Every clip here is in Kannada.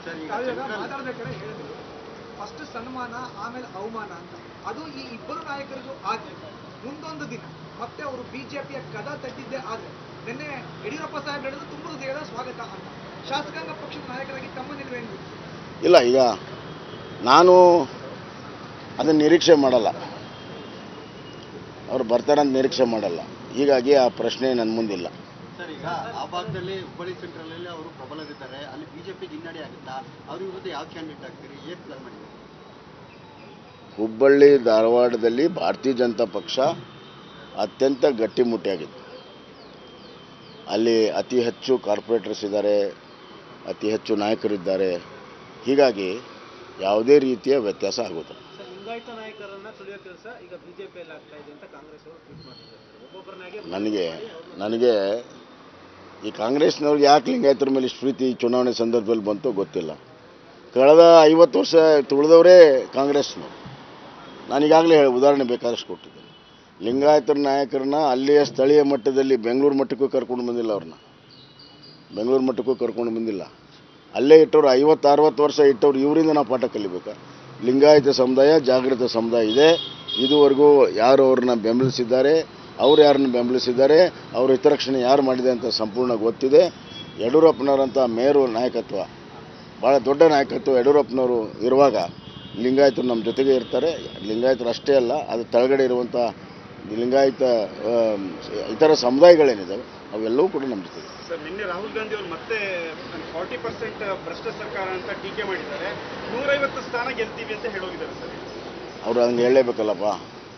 ಸರ್ ಈಗ ತಾವಿವಾಗ central- ಮಾತಾಡ್ಬೇಕಾದ್ರೆ ಹೇಳಿದ್ರು ಫಸ್ಟ್ ಸನ್ಮಾನ ಆಮೇಲೆ ಅವಮಾನ ಅಂತ ಅದು ಈ ಇಬ್ಬರು ನಾಯಕರಿಗೂ ಆಗಿ ಮುಂದೊಂದು ದಿನ ಮತ್ತೆ ಅವರು ಬಿಜೆಪಿಯ ಕದ ತಟ್ಟಿದ್ದೇ ಆದ್ರೆ ನಿನ್ನೆ ಯಡಿಯೂರಪ್ಪ ಸಾಹೇಬ್ ಹೇಳಿದ್ರು ತುಂಬ ಹೃದಯದ ಸ್ವಾಗತ ಅಂತ ಶಾಸಕಾಂಗ ಪಕ್ಷದ ನಾಯಕರಾಗಿ ತಮ್ಮ ನಿಲುವೇನು ಇಲ್ಲ ಈಗ ನಾನು ಅದನ್ನು ನಿರೀಕ್ಷೆ ಮಾಡಲ್ಲ ಅವ್ರು ಬರ್ತಾರಂತ ನಿರೀಕ್ಷೆ ಮಾಡಲ್ಲ ಹೀಗಾಗಿ ಆ ಪ್ರಶ್ನೆ ನನ್ನ ಮುಂದಿಲ್ಲ ಸರ್ ಈಗ ಆ ಭಾಗದಲ್ಲಿ ಹುಬ್ಬಳ್ಳಿ ಸೆಂಟ್ರಲ್ ಅಲ್ಲಿ ಅವರು ಪ್ರಬಲರಿದ್ದಾರೆ ಅಲ್ಲಿ ಬಿಜೆಪಿಗೆ ಹಿನ್ನಡೆ ಆಗುತ್ತಾ ಅವ್ರ ವಿರುದ್ಧ ಯಾವ ಕ್ಯಾಂಡಿಡೇಟ್ ಆಗ್ತೀರಿ ಏನ್ ಪ್ಲಾನ್ ಮಾಡಿದ್ದೀರಿ ಹುಬ್ಬಳ್ಳಿ ಧಾರವಾಡದಲ್ಲಿ ಭಾರತೀಯ ಜನತಾ ಪಕ್ಷ ಅತ್ಯಂತ ಗಟ್ಟಿಮುಟ್ಟಿಯಾಗಿದೆ ಅಲ್ಲಿ ಅತಿ ಹೆಚ್ಚು ಕಾರ್ಪೊರೇಟರ್ಸ್ ಇದ್ದಾರೆ ಅತಿ ಹೆಚ್ಚು ನಾಯಕರಿದ್ದಾರೆ ಹೀಗಾಗಿ ಯಾವುದೇ ರೀತಿಯ ವ್ಯತ್ಯಾಸ ಆಗೋದಿಲ್ಲ ಸರ್ ಲಿಂಗಾಯತ ನಾಯಕರನ್ನ ತುಳಿಯೋ ಕೆಲಸ ಈಗ ಬಿಜೆಪಿಯಲ್ಲಿ ಆಗ್ತಾ ಇದೆ ಅಂತ ಕಾಂಗ್ರೆಸ್ ಅವರು ಟ್ವೀಟ್ ಮಾಡ್ತಿದ್ದಾರೆ ಸರ್. ಒಬ್ಬೊಬ್ಬರನ್ನಾಗೆ ನನಗೆ ನನಗೆ ಈ ಕಾಂಗ್ರೆಸ್ನವ್ರಿಗೆ ಯಾಕೆ ಲಿಂಗಾಯತರ ಮೇಲೆ ಇಷ್ಟು ಪ್ರೀತಿ ಈ ಚುನಾವಣೆ ಸಂದರ್ಭದಲ್ಲಿ ಬಂತು ಗೊತ್ತಿಲ್ಲ ಕಳೆದ ಐವತ್ತು ವರ್ಷ ತುಳಿದವರೇ ಕಾಂಗ್ರೆಸ್ನವ್ರು ನಾನು ಈಗಾಗಲೇ ಹೇಳಿ ಉದಾಹರಣೆ ಬೇಕಾದಷ್ಟು ಕೊಟ್ಟಿದ್ದೇನೆ ಲಿಂಗಾಯತರ ನಾಯಕರನ್ನ ಅಲ್ಲಿಯ ಸ್ಥಳೀಯ ಮಟ್ಟದಲ್ಲಿ ಬೆಂಗಳೂರು ಮಟ್ಟಕ್ಕೂ ಕರ್ಕೊಂಡು ಬಂದಿಲ್ಲ ಅವ್ರನ್ನ ಬೆಂಗಳೂರು ಮಟ್ಟಕ್ಕೂ ಕರ್ಕೊಂಡು ಬಂದಿಲ್ಲ ಅಲ್ಲೇ ಇಟ್ಟವ್ರು ಐವತ್ತು ಅರವತ್ತು ವರ್ಷ ಇಟ್ಟವ್ರು ಇವರಿಂದ ನಾವು ಪಾಠ ಕಲಿಬೇಕಾ ಲಿಂಗಾಯತ ಸಮುದಾಯ ಜಾಗೃತ ಸಮುದಾಯ ಇದೆ ಇದುವರೆಗೂ ಯಾರು ಅವ್ರನ್ನ ಬೆಂಬಲಿಸಿದ್ದಾರೆ ಅವ್ರು ಯಾರನ್ನ ಬೆಂಬಲಿಸಿದ್ದಾರೆ ಅವ್ರ ಹಿತರಕ್ಷಣೆ ಯಾರು ಮಾಡಿದೆ ಅಂತ ಸಂಪೂರ್ಣ ಗೊತ್ತಿದೆ ಯಡಿಯೂರಪ್ಪನವರಂಥ ಮೇರು ನಾಯಕತ್ವ ಭಾಳ ದೊಡ್ಡ ನಾಯಕತ್ವ ಯಡಿಯೂರಪ್ಪನವರು ಇರುವಾಗ ಲಿಂಗಾಯತರು ನಮ್ಮ ಜೊತೆಗೆ ಇರ್ತಾರೆ ಲಿಂಗಾಯತರು ಅಷ್ಟೇ ಅಲ್ಲ ಅದು ತಳಗಡೆ ಇರುವಂಥ ಲಿಂಗಾಯತ ಆ, ಇತರ ಸಮುದಾಯಗಳೇನಿದ್ದಾವೆ ಅವೆಲ್ಲವೂ ಕೂಡ ನಮ್ಮ ಜೊತೆಗೆ ಸರ್ ನಿನ್ನೆ ರಾಹುಲ್ ಗಾಂಧಿ ಅವರು ಮತ್ತೆ ಫಾರ್ಟಿ ಪರ್ಸೆಂಟ್ ಭ್ರಷ್ಟ ಸರ್ಕಾರ ಅಂತ ಟೀಕೆ ಮಾಡಿದ್ದಾರೆ ನೂರೈವತ್ತು ಸ್ಥಾನ ಗೆಲ್ತೀವಿ ಅಂತ ಹೇಳೋಗಿದ್ದಾರೆ ಸರ್ ಅವ್ರು ಹಂಗೆ ಹೇಳಲೇಬೇಕಲ್ಲಪ್ಪ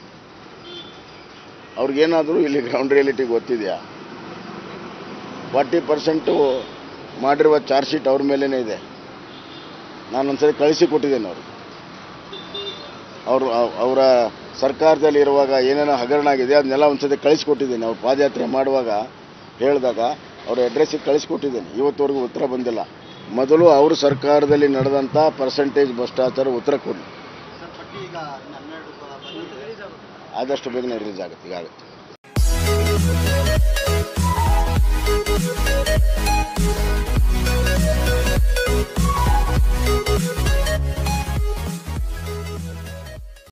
ಅವ್ರಿಗೇನಾದರೂ ಇಲ್ಲಿ ಗ್ರೌಂಡ್ ರಿಯಾಲಿಟಿ ಗೊತ್ತಿದೆಯಾ ಫಾರ್ಟಿ ಪರ್ಸೆಂಟು ಮಾಡಿರುವ ಚಾರ್ಜ್ ಶೀಟ್ ಅವ್ರ ಮೇಲೇ ಇದೆ ನಾನು ಒಂದ್ಸರಿ ಕಳಿಸಿ ಕೊಟ್ಟಿದ್ದೇನೆ ಅವರು ಅವರು ಅವರ ಸರ್ಕಾರದಲ್ಲಿ ಇರುವಾಗ ಏನೇನೋ ಹಗರಣ ಆಗಿದೆ ಅದನ್ನೆಲ್ಲ ಒಂದ್ಸತಿ ಕಳಿಸ್ಕೊಟ್ಟಿದ್ದೇನೆ ಅವ್ರು ಪಾದಯಾತ್ರೆ ಮಾಡುವಾಗ ಹೇಳಿದಾಗ ಅವ್ರ ಅಡ್ರೆಸ್ಸಿಗೆ ಕಳಿಸ್ಕೊಟ್ಟಿದ್ದೇನೆ ಇವತ್ತುವರೆಗೂ ಉತ್ತರ ಬಂದಿಲ್ಲ ಮೊದಲು ಅವ್ರ ಸರ್ಕಾರದಲ್ಲಿ ನಡೆದಂಥ ಪರ್ಸೆಂಟೇಜ್ ಭ್ರಷ್ಟಾಚಾರ ಉತ್ತರ ಕೊಡಲಿ ಸರ್ ಪಟ್ಟಿ ಈಗ ಹನ್ನೆರಡು ಬಂದಿದೆ ಆದಷ್ಟು ಬೇಗನೆ ರಿಲೀಸ್ ಆಗುತ್ತೆ ಈಗ ಆಗುತ್ತೆ